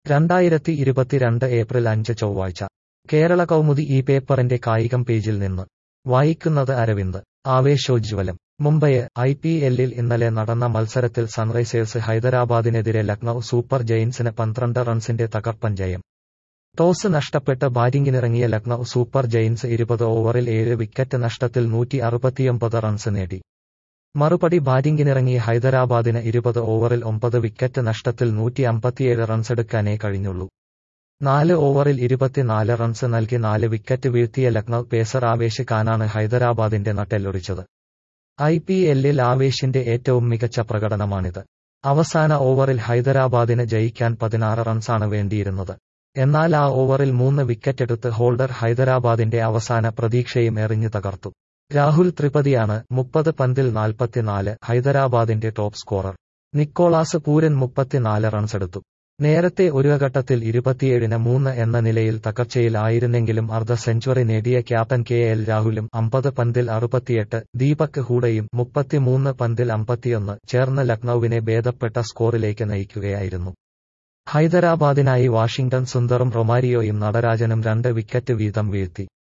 രണ്ടായിരത്തി ഇരുപത്തിരണ്ട് ഏപ്രിൽ അഞ്ച് ചൊവ്വാഴ്ച കേരള കൗമുദി ഈ പേപ്പറിന്റെ കായികം പേജിൽ നിന്ന് വായിക്കുന്നത് അരവിന്ദ് ആവേശോജ്വലം മുംബൈ ഐ പി എല്ലിൽ ഇന്നലെ നടന്ന മത്സരത്തിൽ സൺറൈസേഴ്സ് ഹൈദരാബാദിനെതിരെ ലക്നൌ സൂപ്പർ ജയിൻസിന് പന്ത്രണ്ട് റൺസിന്റെ തകർപ്പൻ ജയം ടോസ് നഷ്ടപ്പെട്ട് ബാറ്റിംഗിനിറങ്ങിയ ലക്നൌ സൂപ്പർ ജയിൻസ് ഇരുപത് ഓവറിൽ ഏഴ് വിക്കറ്റ് നഷ്ടത്തിൽ നൂറ്റി അറുപത്തിയൊമ്പത് റൺസ് നേടി മറുപടി ബാറ്റിംഗിനിറങ്ങിയ ഹൈദരാബാദിന് ഇരുപത് ഓവറിൽ ഒമ്പത് വിക്കറ്റ് നഷ്ടത്തിൽ നൂറ്റി അമ്പത്തിയേഴ് റൺസെടുക്കാനേ കഴിഞ്ഞുള്ളൂ നാല് ഓവറിൽ ഇരുപത്തിനാല് റൺസ് നൽകി നാല് വിക്കറ്റ് വീഴ്ത്തിയ ലക്നൌ പേസർ ആവേശ് ഖാനാണ് ഹൈദരാബാദിന്റെ നട്ടെല്ലൊടിച്ചത് ഐ പി എല്ലിൽ ആവേശിന്റെ ഏറ്റവും മികച്ച പ്രകടനമാണിത് അവസാന ഓവറിൽ ഹൈദരാബാദിന് ജയിക്കാൻ പതിനാറ് റൺസാണ് വേണ്ടിയിരുന്നത് എന്നാൽ ആ ഓവറിൽ മൂന്ന് വിക്കറ്റെടുത്ത് ഹോൾഡർ ഹൈദരാബാദിന്റെ അവസാന പ്രതീക്ഷയും എറിഞ്ഞു തകർത്തു രാഹുൽ ത്രിപതിയാണ് മുപ്പത് പന്തിൽ നാൽപ്പത്തിനാല് ഹൈദരാബാദിന്റെ ടോപ്പ് സ്കോറർ നിക്കോളാസ് പൂരൻ മുപ്പത്തിനാല് റൺസെടുത്തു നേരത്തെ ഒരു ഘട്ടത്തിൽ ഇരുപത്തിയേഴിന് മൂന്ന് എന്ന നിലയിൽ തകർച്ചയിൽ ആയിരുന്നെങ്കിലും അർദ്ധ സെഞ്ചുറി നേടിയ ക്യാപ്റ്റൻ കെ എൽ രാഹുലും അമ്പത് പന്തിൽ അറുപത്തിയെട്ട് ദീപക് ഹൂഡയും മുപ്പത്തിമൂന്ന് പന്തിൽ അമ്പത്തിയൊന്ന് ചേർന്ന് ലക്നൌവിനെ ഭേദപ്പെട്ട സ്കോറിലേക്ക് നയിക്കുകയായിരുന്നു ഹൈദരാബാദിനായി വാഷിംഗ്ടൺ സുന്ദറും റൊമാരിയോയും നടരാജനും രണ്ട് വിക്കറ്റ് വീതം വീഴ്ത്തി